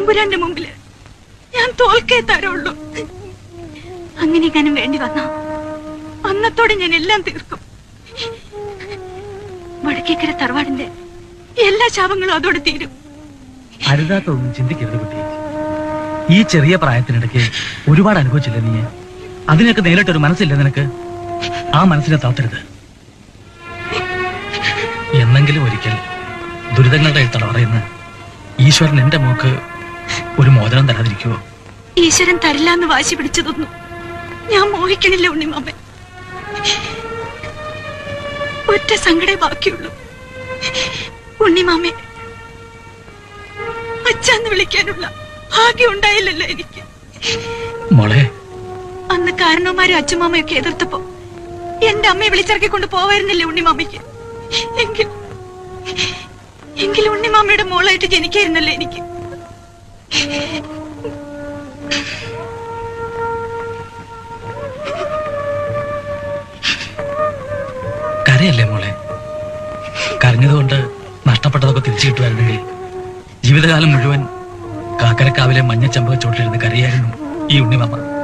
തമ്പുരാന്റെ മുമ്പില് ഞാൻ തോൽക്കേ തരുള്ളൂ അങ്ങനെ ഞാനും വേണ്ടി വന്ന അന്നത്തോടെ ഞാൻ എല്ലാം തീർക്കും വടക്കേക്കര തറവാടിന്റെ എല്ലാ ശാപങ്ങളും അതോടെ തീരും അരുതാത്തൊന്നും ചിന്തിക്കരുത് കുട്ടി ഈ ചെറിയ പ്രായത്തിനിടയ്ക്ക് ഒരുപാട് അനുഭവിച്ചില്ല നീ അതിനൊക്കെ നേരിട്ടൊരു മനസ്സില്ല നിനക്ക് ആ മനസ്സിനെ താത്തരുത് എന്നെങ്കിലും ഒരിക്കൽ ദുരിതങ്ങളുടെ തടവറയുന്ന ഈശ്വരൻ എന്റെ മോക്ക് ഒരു മോചനം തരാതിരിക്കുവോ ഈശ്വരൻ തരില്ല എന്ന് വാശി പിടിച്ചതൊന്നും ഞാൻ മോഹിക്കണില്ല ഉണ്ണിമാമൻ ഒറ്റ സങ്കടേ ബാക്കിയുള്ളൂ ഉണ്ണിമാമെ അച്ഛന്ന് വിളിക്കാനുള്ള ഭാഗ്യം ഉണ്ടായില്ലല്ലോ എനിക്ക് മോളെ അന്ന് കാരണവന്മാരും അച്ഛമാമയൊക്കെ എതിർത്തപ്പോ എന്റെ അമ്മയെ വിളിച്ചിറക്കിക്കൊണ്ട് പോവായിരുന്നില്ലേ ഉണ്ണിമാമയ്ക്ക് എങ്കിൽ എങ്കിൽ ഉണ്ണിമാമയുടെ മോളായിട്ട് ജനിക്കായിരുന്നല്ലോ എനിക്ക് കരയല്ലേ മോളെ കരഞ്ഞതുകൊണ്ട് നഷ്ടപ്പെട്ടതൊക്കെ തിരിച്ചു കിട്ടുമായിരുന്നെങ്കിൽ ജീവിതകാലം മുഴുവൻ കാക്കരക്കാവിലെ മഞ്ഞച്ചമ്പക ചോട്ടിലിരുന്ന് കരയായിരുന്നു ഈ ഉണ്ണിമാമ